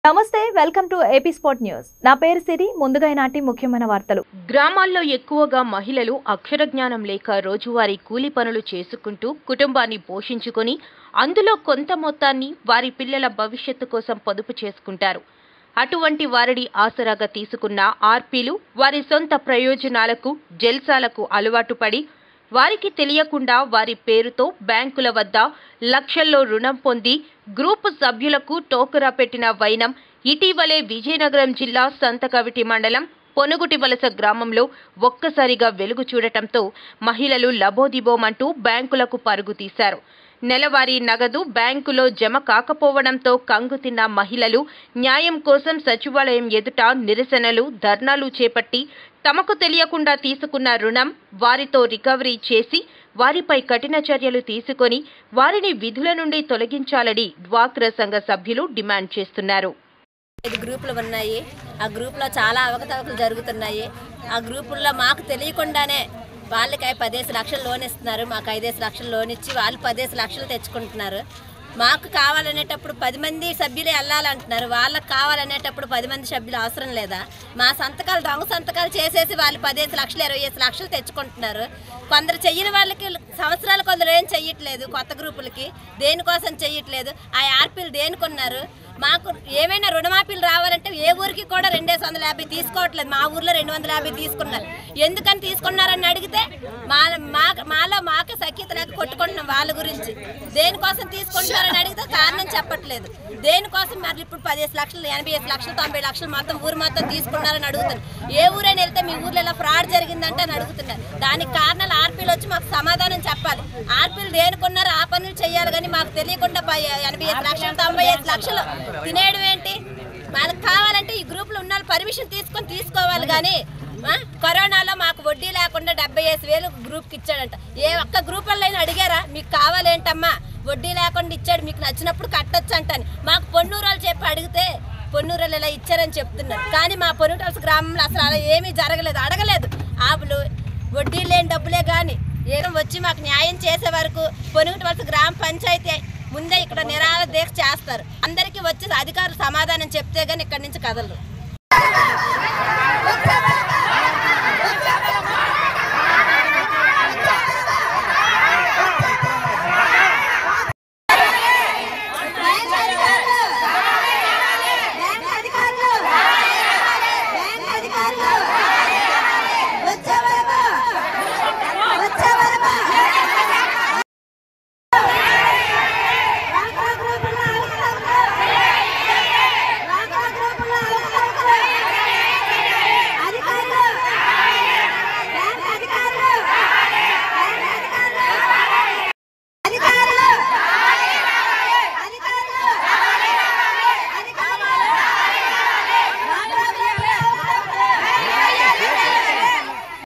నమస్తే welcome to AP spot news నా పేరు సిరి ముందుగా ఈనాటి ముఖ్యమైన వార్తలు గ్రామాల్లో ఎక్కువగా మహిళలు అక్షర జ్ఞానం లేక రోజువారీ కూలి పనులు చేసుకుంటూ కుటుంబాన్ని పోషించుకొని అందులో కొంత మొత్తాన్ని వారి పిల్లల భవిష్యత్తు కోసం పొదుపు చేసుకుంటారు అటువంటి వారిని ఆసరాగా తీసుకున్న ఆర్పీలు వారి సొంత ప్రయోజనాలకు జల్సాలకు అలవాటు పడి వారికి తెలియకుండా వారి పేరుతో బ్యాంకుల వద్ద లక్షల్లో రుణం పొంది గ్రూపు సభ్యులకు టోకరా పెట్టిన వైనం ఇటీవలే విజయనగరం జిల్లా సంతకవిటి మండలం పొనుగుటి వలస గ్రామంలో ఒక్కసారిగా వెలుగు చూడటంతో మహిళలు లబోదిబోమంటూ బ్యాంకులకు పరుగు తీశారు నెలవారీ నగదు బ్యాంకులో జమ కాకపోవడంతో కంగుతిన్న మహిళలు న్యాయం కోసం సచివాలయం ఎదుట నిరసనలు ధర్నాలు చేపట్టి తమకు తెలియకుండా తీసుకున్న రుణం వారితో రికవరీ చేసి వారిపై కఠిన చర్యలు తీసుకొని వారిని విధుల నుండి తొలగించాలని డ్వాక్రా సంఘ సభ్యులు డిమాండ్ చేస్తున్నారు ఐదు గ్రూపులు ఉన్నాయి ఆ గ్రూపులో చాలా అవకతవకలు జరుగుతున్నాయి ఆ గ్రూపుల్లో మాకు తెలియకుండానే వాళ్ళకి పదేసి లక్షలు లోన్ ఇస్తున్నారు మాకు ఐదేసి లక్షలు లోన్ ఇచ్చి వాళ్ళు పదేసి లక్షలు తెచ్చుకుంటున్నారు మాకు కావాలనేటప్పుడు పది మంది సభ్యులు వెళ్ళాలంటున్నారు వాళ్ళకి కావాలనేటప్పుడు పది మంది సభ్యులు అవసరం లేదా మా సంతకాలు దొంగ సంతకాలు చేసేసి వాళ్ళు పదిహేను లక్షలు ఇరవై ఐదు లక్షలు తెచ్చుకుంటున్నారు కొందరు చెయ్యని వాళ్ళకి సంవత్సరాలు కొందరు ఏం చెయ్యట్లేదు కొత్త గ్రూపులకి దేనికోసం చెయ్యట్లేదు ఆ ఆర్పీలు దేనికున్నారు మాకు ఏమైనా రుణమాఫీలు రావాలంటే ఏ ఊరికి కూడా రెండేసి వందల యాభై తీసుకోవట్లేదు మా ఊర్లో రెండు వందల యాభై తీసుకున్నారు ఎందుకని తీసుకున్నారని అడిగితే మా మా మాలో మాకే సఖ్యత లేక కొట్టుకుంటున్నాం వాళ్ళ గురించి దేనికోసం తీసుకుంటున్నారని అడిగితే కారణం చెప్పట్లేదు దేనికోసం మరి ఇప్పుడు పదిహేను లక్షలు ఎనభై ఐదు లక్షలు తొంభై లక్షలు మొత్తం ఊరు మొత్తం తీసుకున్నారని అడుగుతారు ఏ ఊరైనా వెళ్తే మీ ఊర్లో ఇలా ఫ్రాడ్ జరిగిందంటే అని అడుగుతున్నారు దానికి కారణాలు ఆర్పీలు వచ్చి మాకు సమాధానం చెప్పాలి ఆర్పీలు దేనికున్నారు ఆ పనులు చేయాలి కానీ మాకు తెలియకుండా ప- ఎనభై ఐదు లక్షలు తొంభై ఐదు లక్షలు తినేయడం ఏంటి మనకు కావాలంటే ఈ గ్రూప్లో ఉన్న వాళ్ళు పర్మిషన్ తీసుకొని తీసుకోవాలి కానీ ఆ, కరోనాలో మాకు వడ్డీ లేకుండా డెబ్బై ఐదు వేలు గ్రూప్కి ఇచ్చాడంట ఏ ఒక్క గ్రూప్ వాళ్ళైనా అడిగారా మీకు కావాలేంటమ్మా వడ్డీ లేకుండా ఇచ్చాడు మీకు నచ్చినప్పుడు కట్టొచ్చు అంటాను మాకు పొన్నూరు వాళ్ళు చెప్పి అడిగితే పొన్నూరు వాళ్ళు ఇలా ఇచ్చారని చెప్తున్నారు కానీ మా పొన్నూరు గ్రామంలో అసలు అలా ఏమీ జరగలేదు అడగలేదు ఆపులు వడ్డీ లేని డబ్బులే కానీ ఏం వచ్చి మాకు న్యాయం చేసే వరకు పొనుగుటి వలస గ్రామ పంచాయతీ ముందే ఇక్కడ నిరాల దీక్ష చేస్తారు అందరికీ వచ్చి అధికారులు సమాధానం చెప్తే గానీ ఇక్కడి నుంచి కదలరు